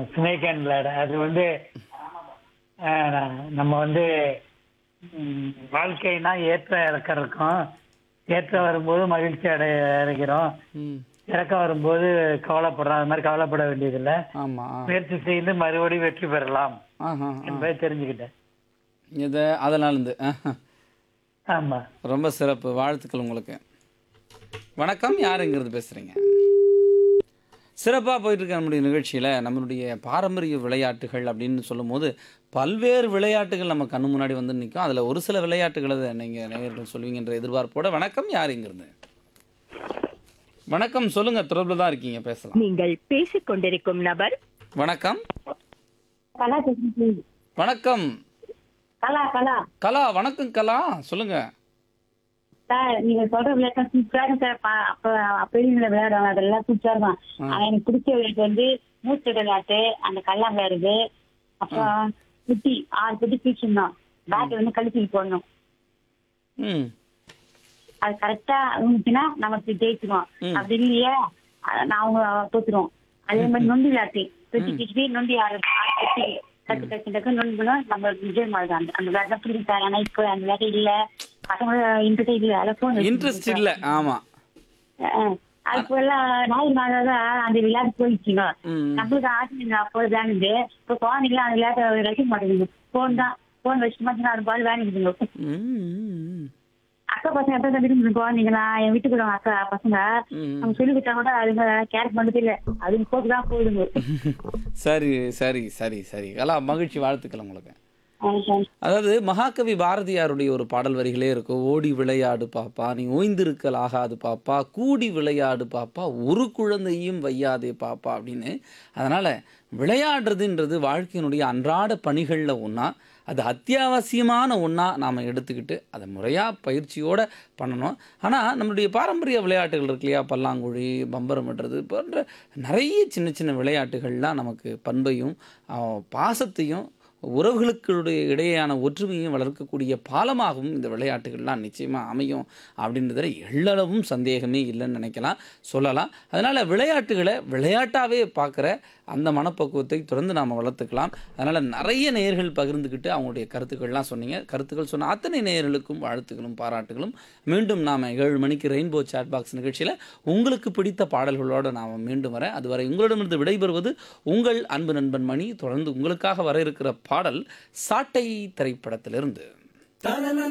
Snake and ladder அது வந்து அஹ், நம்ம வந்து ம், வாழ்க்கைனா ஏற்ற இறக்கம் இருக்கும் ஏற்ற வரும்போது மகிழ்ச்சி அடைய அடைகிறோம் ம் இறக்கம் வரும்போது கவலைப்படுறோம் அது மாதிரி கவலைப்பட வேண்டியதில்லை ஆமாம் ஆ முயற்சி செய்து மறுபடியும் வெற்றி பெறலாம் ஆஹா ஆ. என்பதை தெரிஞ்சுக்கிட்டேன் இது அதனால இருந்து ஆஹா. ஆமா ரொம்ப சிறப்பு வாழ்த்துக்கள் உங்களுக்கு வணக்கம் யாருங்கிறது பேசுகிறீங்க சிறப்பாக போயிட்டு இருக்க நம்முடைய நிகழ்ச்சியில் நம்மளுடைய பாரம்பரிய விளையாட்டுகள் அப்படின்னு சொல்லும்போது பல்வேறு விளையாட்டுகள் நம்ம கண்ணு முன்னாடி வந்து நிற்கும் அதில் ஒரு சில விளையாட்டுகளை நீங்கள் நேயர்கள் சொல்லுவீங்கன்ற எதிர்பார்ப்போட வணக்கம் யாருங்கிறது வணக்கம் சொல்லுங்க தொடர்பில் தான் இருக்கீங்க பேசலாம் நீங்கள் பேசிக் கொண்டிருக்கும் நபர் வணக்கம் கலா பேசுறேன் வணக்கம் கலா கலா கலா வணக்கம் கலா சொல்லுங்க சார் நீங்க சொல்ற விளையாட்டு சூப்பரா இருக்கும் சார் ப- அப்ப அப்பயும் விளையாடுவாங்க அதெல்லாம் சூப்பரா இருக்கும் ஆனா எனக்கு பிடிச்ச விளையாட்டு வந்து மூச்சு விளையாட்டு அந்த கல்லா விளையாடுறது அப்புறம் குட்டி ஆறு குட்டி பீச்சிடணும் பேட் வந்து கழுத்துக்கு போடணும் ம் அது கரெக்டா இருந்துச்சுன்னா நமக்கு ஜெயிச்சிருவோம் ம். அப்படி இல்லையே அஹ் நான் அவங்க தோத்துருவோம் அதே மாதிரி நொண்டி விளையாட்டு குட்டி பிடிச்சி நொண்டி ஆடுறது ஆறு குட்டி கட்டு கட்டு டக்கு நொண்டி பண்ணுவோம் நம்ம விஜய் மாதிரி அந்த அந்த விளையாட்டு தான் பிடிக்கும் சார் ஆனா இப்போ அந்த விளையாட்டு இல்ல பசங்க இன்ட்ரெஸ்ட் இல்ல அதில் போன் இன்ட்ரெஸ்ட் இல்லை ஆமாம் அப்போ எல்லாம் நாய் நாளாதான் அந்த விளையாட்டு போயிடுச்சுங்க ம் நம்மளுக்கு ஆசைங்க அப்போ விளையாடுது இப்போ குழந்தைங்களாம் அந்த விளையாட்டை ரசிக்க மாட்டேங்குது போன் தான் போன் வச்சுட்டு மாட்டேங்க அது பால் விளையாடுதுங்க ம் அக்கா பசங்க எத்தனை தான் விரும்புது குழந்தைங்களா என் வீட்டுக்கு வருவாங்க அக்கா பசங்க ம் அவங்க சொல்லி கொடுத்தா கூட அதுங்க கேர் பண்ணது இல்ல அதுங்க போட்டு தான் போயிடுங்க சரி சரி சரி சரி கலா மகிழ்ச்சி வாழ்த்துக்கள் உங்களுக்கு ஆஹ் அதாவது மகாகவி பாரதியாருடைய ஒரு பாடல் வரிகளே இருக்கும் ஓடி விளையாடு பாப்பா நீ ஓய்ந்திருக்கல் ஆகாது பாப்பா கூடி விளையாடு பாப்பா ஒரு குழந்தையும் வையாதே பாப்பா அப்படின்னு அதனால் விளையாடுறதுன்றது வாழ்க்கையினுடைய அன்றாட பணிகளில் ஒன்றா அது அத்தியாவசியமான ஒன்றா நாம் எடுத்துக்கிட்டு அதை முறையாக பயிற்சியோடு பண்ணணும் ஆனால் நம்மளுடைய பாரம்பரிய விளையாட்டுகள் இருக்கு இல்லையா பல்லாங்குழி பம்பரம் விடுறது போன்ற நிறைய சின்ன சின்ன விளையாட்டுகள்லாம் நமக்கு பண்பையும் அஹ், பாசத்தையும் உறவுகளுக்குடைய இடையேயான ஒற்றுமையை வளர்க்கக்கூடிய பாலமாகவும் இந்த விளையாட்டுகள்லாம் நிச்சயமாக அமையும் அப்படின்றதுல எள்ளளவும் சந்தேகமே இல்லைன்னு நினைக்கலாம் சொல்லலாம் அதனால் விளையாட்டுகளை விளையாட்டாகவே பார்க்குற அந்த மனப்பக்குவத்தை தொடர்ந்து நாம் வளர்த்துக்கலாம் அதனால் நிறைய நேயர்கள் பகிர்ந்துக்கிட்டு அவங்களுடைய கருத்துக்கள்லாம் சொன்னீங்க கருத்துக்கள் சொன்ன அத்தனை நேயர்களுக்கும் வாழ்த்துக்களும் பாராட்டுகளும் மீண்டும் நாம் ஏழு மணிக்கு ரெயின்போ சாட் பாக்ஸ் நிகழ்ச்சியில் உங்களுக்கு பிடித்த பாடல்களோடு நாம் மீண்டும் வரேன் அதுவரை உங்களிடமிருந்து விடைபெறுவது உங்கள் அன்பு நண்பன் மணி தொடர்ந்து உங்களுக்காக வர இருக்கிற பாடல் சாட்டை திரைப்படத்திலிருந்து